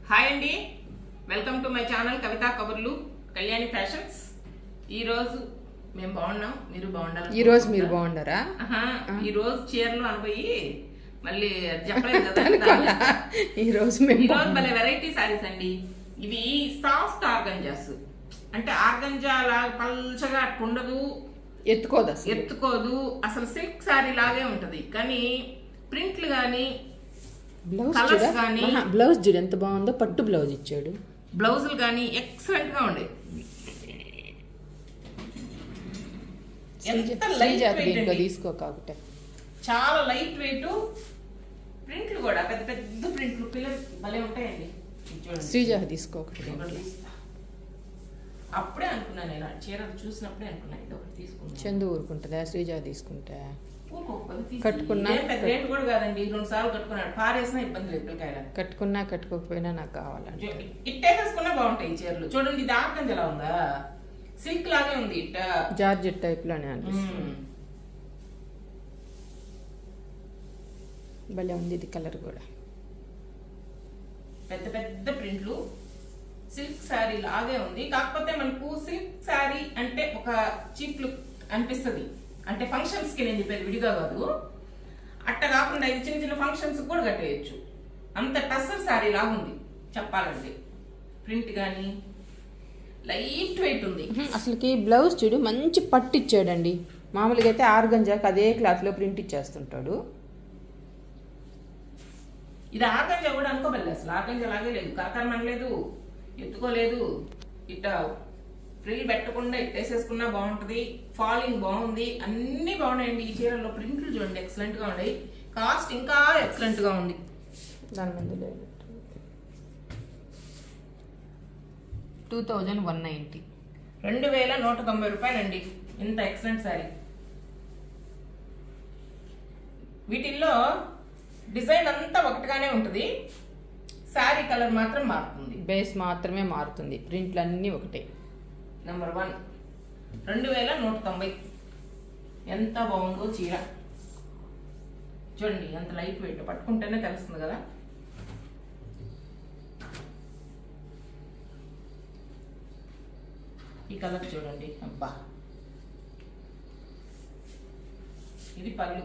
Hi అండి welcome to my channel Kavitha Kaburlu Kalyani fashions ఈ రోజు మేము బాగున్నాం మీరు బాగుండాలి ఈ రోజు మీరు బాగుండరా ఆహా, ఈ రోజు చీరలు అనబోయి మళ్ళీ అది చెప్పలేదు కదా అనుకోవాలా ఈ రోజు మేము ఈ రోజు భలే వెరైటీ సారీస్ అండి ఇవి సాఫ్ట్ ఆర్గంజాస్ అంటే ఆర్గంజా లాగా పల్చగా అట్లా ఉండదు ఎత్తుకోదు అసలు ఎత్తుకోదు అసలు సిల్క్ సారీ లాగే ఉంటది కానీ ప్రింట్లు గాని బ్లౌజ్ Colours చూడ గానీ- ఆహా, బ్లౌజ్ చూడు ఎంత బాగుందో పట్టు బ్లౌజ్ ఇచ్చాడు బ్లౌజులు కానీ ఎక్సలెంట్ గా ఉండే ఎంత లైట్ శ్రీజాతి వెయిట్ దీంట్లో అండి. తీసుకో కాకుంటే చాలా లైట్ వెయిట్ ప్రింట్లు కూడా పెద్ద పెద్ద ప్రింట్లు పిల్లలు భలే ఉంటాయండి ఇది చూడండి శ్రీజాతి తీసుకో ఒకటి ఒకటి దీంట్లో. తీస్తా. అప్పుడే అనుకున్నాను నేను ఆ చీర చూసినప్పుడే అనుకున్నాను ఇది ఒకటి తీసుకున్నాను చందు ఊరుకుంటుందా శ్రీజాతి తీసుకుంటా ఊరుకో, పది తీసి. కట్టుకున్నా? ఇదేం పెద్ద రేటు కూడా కాదండి రెండు సార్లు కట్టుకున్నాడు పారేసినా ఇబ్బంది లేదు పిల్లకాయల కట్టుకున్నా కట్టుకోకపోయినా నాకు కావాలంటే ఇట్టేసేసుకున్నా బాగుంటాయి ఈ చీరలు చూడండి ఇది ఆర్గంజ్ ఎలా ఉందా సిల్క్ లాగే ఉంది ఇట్ట జార్జెట్ టైప్ లోనే అనిపిస్తుంది మ్మ్. భలే ఉంది ఇది కలర్ కూడా పెద్ద పెద్ద ప్రింట్లు సిల్క్ శారీ లాగే ఉంది కాకపోతే మనకు సిల్క్ శారీ అంటే ఒక చీప్ లుక్ అనిపిస్తుంది అంటే ఫంక్షన్స్ కి నేను చెప్పేది విడిగా కాదు అట్ట కాకుండా ఇది చిన్న చిన్న ఫంక్షన్స్ కూడా కట్టేయచ్చు అంత టస్సర్ శారీ లాగా ఉంది చెప్పాలంటే ప్రింట్ కానీ లైట్ వెయిట్ ఉంది ఉహుం, అసలుకి బ్లౌజ్ చూడు మంచి పట్టు ఇచ్చాడండి మామూలుగా అయితే ఆర్గంజాకి అదే క్లాత్ లో ప్రింట్ ఇచ్చేస్తుంటాడు ఇది ఆర్గంజా కూడా అనుకోబెల్లి అసలు ఆర్గంజా లాగే లేదు కరకరం అనలేదు ఎత్తుకోలేదు ఇట్ట ఫ్రిల్ పెట్టకుండా ఇట్టేసేసుకున్నా బాగుంటది ఫాలింగ్ బాగుంది అన్ని బాగున్నాయండి ఈ చీరలో ప్రింట్లు చూడండి ఎక్సలెంట్ గా ఉన్నాయి కాస్ట్ ఇంకా ఎక్సలెంట్ గా ఉంది దాని మీద లేదు టూ థౌజండ్ వన్ నైంటీ రెండు వేల నూట తొంభై రూపాయలండి ఇంత ఎక్సలెంట్ శారీ వీటిల్లో డిజైన్ అంతా ఒకటిగానే ఉంటుంది శారీ కలర్ మాత్రం మారుతుంది బేస్ మాత్రమే మారుతుంది ప్రింట్లు అన్నీ ఒకటే నెంబర్ వన్ రెండు వేల నూట తొంభై ఎంత బాగుందో చీర చూడండి ఎంత లైట్ వెయిట్ పట్టుకుంటేనే తెలుస్తుంది కదా ఈ కలర్ చూడండి అబ్బా ఇది పళ్ళు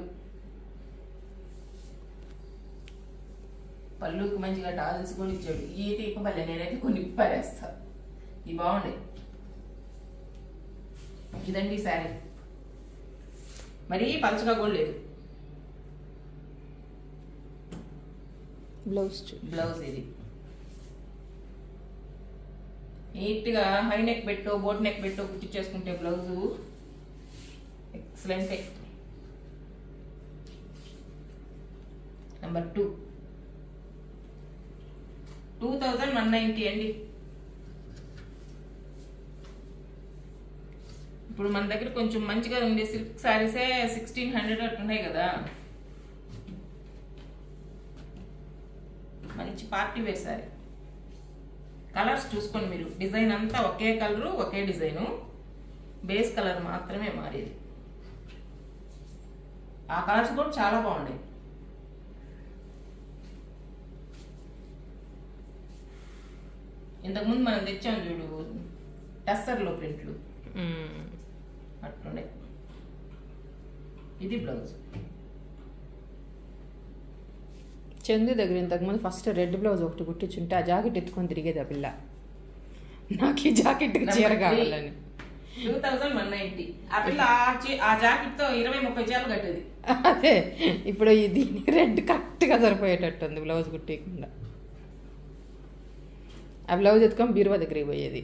పళ్ళుకి మంచిగా టాల్స్ కూడా ఇచ్చాడు ఈ తీప పల్లె నేనైతే కొన్ని పారేస్తా ఇది బాగుండే ఇదండి శారీ మరీ పలచగా కూడా లేదు బ్లౌజ్ చూడు బ్లౌజ్ ఇది నీట్గా హై నెక్ పెట్టో బోట్ నెక్ పెట్టో కుట్టించేసుకుంటే బ్లౌజు ఎక్సలెంటే number two two thousand one ninety అండి ఇప్పుడు మన దగ్గర కొంచెం మంచిగా ఉండే సిల్క్ శారీసే సిక్స్టీన్ హండ్రెడ్ అట్లా ఉన్నాయి కదా మంచి పార్టీ వేర్ శారీ కలర్స్ చూసుకోండి మీరు డిజైన్ అంతా ఒకే కలరు ఒకే డిజైను బేస్ కలర్ మాత్రమే మారేది ఆ కలర్స్ కూడా చాలా బాగున్నాయి ఇంతకుముందు మనం తెచ్చాం చూడు టస్సర్లో ప్రింట్లు మ్మ్. అట్లుండే ఇది బ్లౌజ్ చందు దగ్గర ఇంతకుముందు ఫస్ట్ రెడ్ బ్లౌజ్ ఒకటి కుట్టించుంటే ఆ జాకెట్ ఎత్తుకొని తిరిగేది ఆ పిల్ల నాకు ఈ జాకెట్ చీర కావాలని టూ థౌజండ్ వన్ నైన్టీ ఆ పిల్ల ఆ చీ- ఆ జాకెట్ తో ఇరవై ముప్పై చీరలు కట్టేది అదే ఇప్పుడు ఈ దీనికి రెడ్ కరెక్ట్గా సరిపోయేటట్టు ఉంది బ్లౌజ్ కుట్టేయకుండా ఆ బ్లౌజ్ ఎత్తుకొని బీరువా దగ్గరికి పోయేది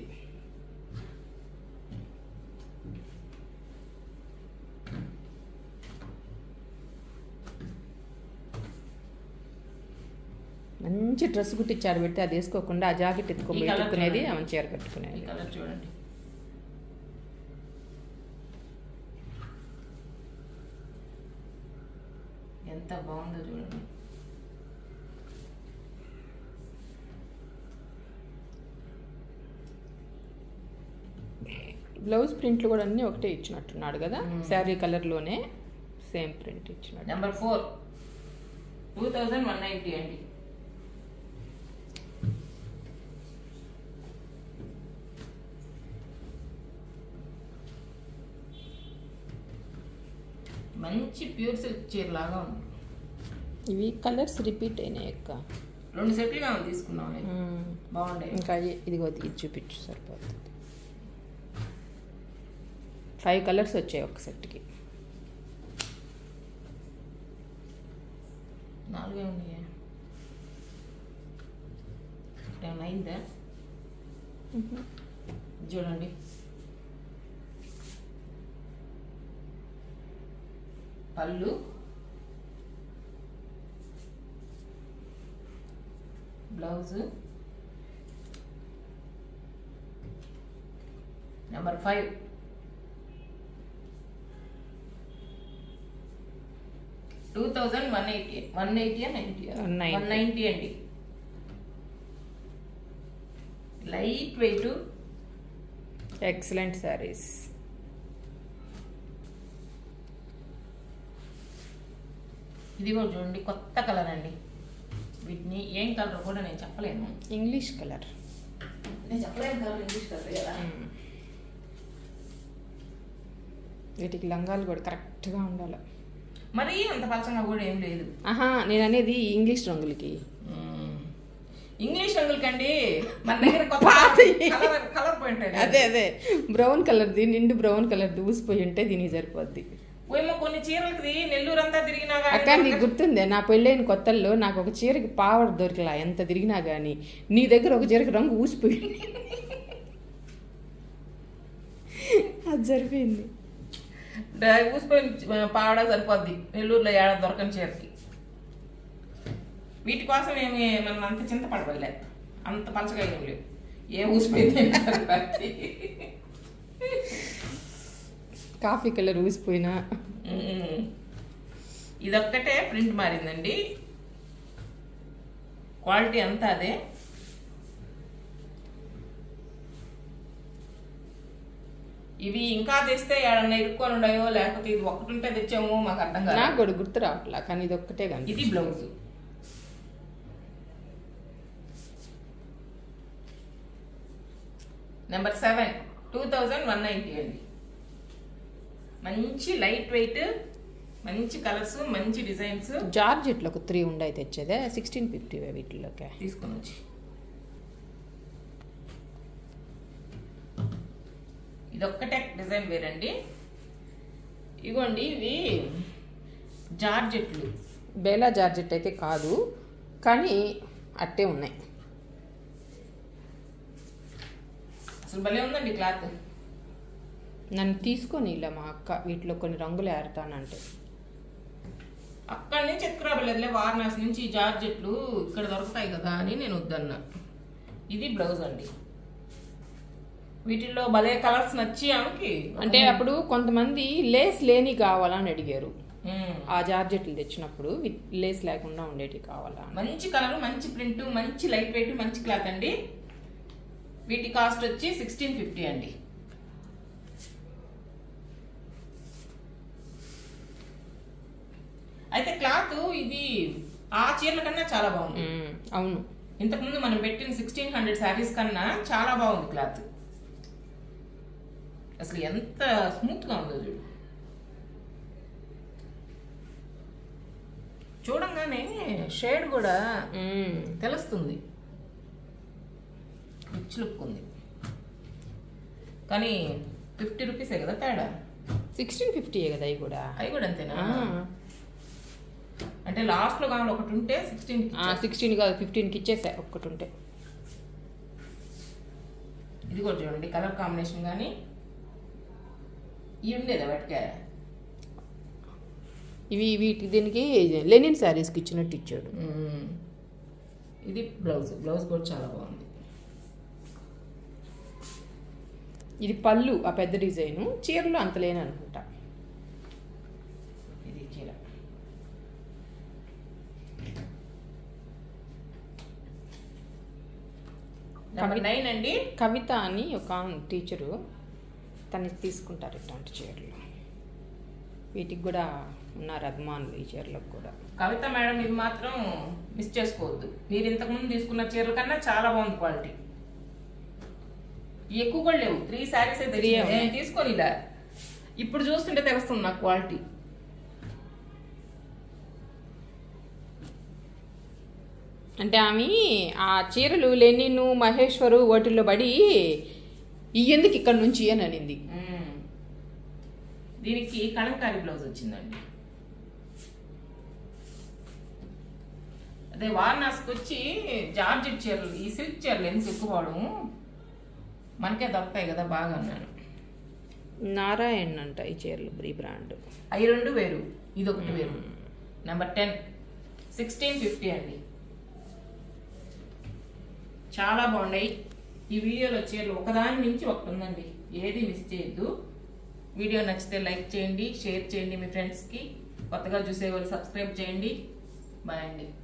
మంచి డ్రెస్ కుట్టించాడు పెడితే అది వేసుకోకుండా ఆ జాకెట్ ఎత్తుకొని ఈ colour పెట్టుకునేది చూడండి. ఆమె చీర ఈ కట్టుకునేది కలర్ చూడండి ఎంత బాగుందో చూడండి బ్లౌజ్ ప్రింట్లు కూడా అన్నీ ఒకటే ఇచ్చినట్టున్నాడు కదా మ్మ్. శారీ కలర్లోనే సేమ్ ప్రింట్ ఇచ్చినాడు number four two thousand one ninety అండి మంచి ప్యూర్ సిల్క్ చీర లాగా ఉంది ఇవి కలర్స్ రిపీట్ అయినాయి అక్క రెండు సెట్లుగా ఉంది తీసుకున్నాం నేను. మ్మ్. బాగుండే ఇంకా ఇ- ఇదిగో ఇది చూపించు సరిపోతుంది ఫైవ్ కలర్స్ వచ్చాయి ఒక సెట్కి నాలుగే ఉన్నాయా ఏమన్నా అయిందా చూడండి పళ్ళు blouse number five two thousand one eighty one eighty ninety 190. One ninety అండి లైట్ వెయిట్ ఎక్సలెంట్ శారీస్ ఇది కూడా చూడండి కొత్త కలర్ అండి వీటిని ఏం కలర్ కూడా నేను చెప్పలేను ఇంగ్లీష్ కలర్ నేను చెప్పలేను కలర్ ఇంగ్లీష్ కలర్ కదా వీటికి లంగాలు కూడా కరెక్ట్గా ఉండాలి మరీ అంత పలచంగా కూడా ఏం లేదు ఆహా నేను అనేది ఇంగ్లీష్ రంగులకి ఇంగ్లీష్ రంగులకండి మన దగ్గర కొత్త కలర్ కలర్ పాయింట్ అదే అదే బ్రౌన్ కలర్ది నిండు బ్రౌన్ కలర్ది ఊసిపోయి ఉంటే దీనికి సరిపోద్ది ఏమో కొన్ని చీరలకి నెల్లూరు అంతా తిరిగినా అక్క కానీ నీకు గుర్తుందే నా పెళ్ళైన కొత్తల్లో నాకు ఒక చీరకి పావర్ దొరికలా ఎంత తిరిగినా కానీ నీ దగ్గర ఒక చీరకి రంగు ఊసిపోయింది అది సరిపోయింది డా- ఊసిపోయిన పావడా సరిపోద్ది నెల్లూరులో ఏడ దొరకని చీరకి వీటి కోసం ఏమి మనం అంత చింతపడవలే అంత పలచగా ఏం లేవు ఏ ఊసిపోయింది సరిపోద్ది. కాఫీ కలర్ ఊసిపోయినా ఉమ్. ఇదొక్కటే ప్రింట్ మారిందండి క్వాలిటీ అంతా అదే ఇవి ఇంకా తెస్తే ఏడన్నా ఇరుక్కొని ఉండయో లేకపోతే ఇది ఒక్కటి ఉంటే తెచ్చాము మాకు అర్థం కాదు నాకు కూడా గుర్తు రావట్లా కానీ ఇది ఒక్కటే కానీ ఇది blouse number seven two thousand one ninety అండి మంచి లైట్ వెయిట్ మంచి కలర్స్ మంచి డిజైన్స్ జార్జెట్లో ఒక త్రీ ఉండయి తెచ్చేదే సిక్స్టీన్ ఫిఫ్టీ వీటిలోకే తీసుకొని వచ్చి ఇదొక్కటే డిజైన్ వేరండి ఇగోండి ఇవి జార్జెట్లు బేలా జార్జెట్ అయితే కాదు కానీ అట్టే ఉన్నాయి అసలు భలే ఉందండి క్లాత్ నన్ను తీసుకొని ఇలా మా అక్క వీటిలో కొన్ని రంగులు ఏరుతానంటే అక్కడి నుంచి ఎత్తుకురాబలేదులే వారణాసి నుంచి ఈ జార్జెట్లు ఇక్కడ దొరుకుతాయి కదా అని నేను వద్దన్నా ఇది బ్లౌజ్ అండి వీటిల్లో భలే కలర్స్ నచ్చి ఆమెకి అంటే అప్పుడు కొంతమంది లేస్ లేని కావాలని అడిగారు ఉమ్. ఆ జార్జెట్లు తెచ్చినప్పుడు విత్ లేస్ లేకుండా ఉండేటివి కావాలా మంచి కలర్ మంచి ప్రింట్ మంచి లైట్ వెయిట్ మంచి క్లాత్ అండి వీటి కాస్ట్ వచ్చి సిక్స్టీన్ ఫిఫ్టీ అండి అయితే క్లాత్ ఇది ఆ చీరల కన్నా చాలా బాగుంది మ్మ్. అవును ఇంతకుముందు మనం పెట్టిన సిక్స్టీన్ హండ్రెడ్ శారీస్ కన్నా చాలా బాగుంది క్లాత్ అసలు ఎంత స్మూత్ గా ఉందో చూడు చూడంగానే షేడ్ కూడా మ్మ్. తెలుస్తుంది రిచ్ లుక్ ఉంది కానీ ఫిఫ్టీ రూపీసే కదా తేడా సిక్స్టీన్ ఫిఫ్టీ కదా అవి కూడా అవి కూడా అంతేనా ఆ. అంటే లాస్ట్ లో కావాలి ఒకటి ఉంటే సిక్స్టీన్ ఆ, సిక్స్టీన్ కాదు ఫిఫ్టీన్కి ఇచ్చేసా ఒక్కటి ఉంటే ఇది కూడా చూడండి కలర్ కాంబినేషన్ కానీ ఇవి ఉండేదా వాటికే ఇవి వీటి దీనికి లెనిన్ శారీస్కి ఇచ్చినట్టు ఇచ్చాడు మ్మ్. ఇది బ్లౌజ్ బ్లౌజ్ కూడా చాలా బాగుంది ఇది పళ్ళు ఆ పెద్ద డిజైను చీరలో అంత లేని అనుకుంటా ఇది చీర నెంబర్ నైన్ అండి కవిత అని ఒక టీచరు తను తీసుకుంటారు ఇట్లాంటి చీరలు వీటికి కూడా ఉన్నారు అభిమానులు ఈ చీరలకు కూడా కవిత మేడం ఇది మాత్రం మిస్ చేసుకోవద్దు మీరు ఇంతకుముందు తీసుకున్న చీరల కన్నా చాలా బాగుంది క్వాలిటీ ఎక్కువ కూడా లేవు త్రీ శారీస్ అయితే Three ఏ ఉన్నాయి. నేను తీసుకొని ఇలా ఇప్పుడు చూస్తుంటే తెలుస్తుంది నాకు క్వాలిటీ అంటే ఆమె ఆ చీరలు లెనిన్ మహేశ్వరు వాటిల్లో పడి ఈ ఎందుకు ఇక్కడ నుంచి అని అనింది మ్మ్. దీనికి కలంకారీ బ్లౌజ్ వచ్చిందండి అదే వారణాసికి వచ్చి జార్జెట్ చీరలు ఈ సిల్క్ చీరలు ఎందుకు ఎక్కువ వాడము మనకే దొరుకుతాయి కదా బాగా అన్నాను నారాయణ్ అంట ఈ చీరలు ఈ బ్రాండ్ అవి రెండు వేరు ఇది ఒకటి వేరు నెంబర్ టెన్ సిక్స్టీన్ ఫిఫ్టీ అండి చాలా బాగున్నాయి ఈ వీడియోలో చీరలు ఒకదాని నుంచి ఒకటి ఉందండి ఏది మిస్ చేయొద్దు వీడియో నచ్చితే లైక్ చేయండి షేర్ చేయండి మీ ఫ్రెండ్స్కి కొత్తగా చూసే వాళ్ళు సబ్స్క్రైబ్ చేయండి బాయ్ అండి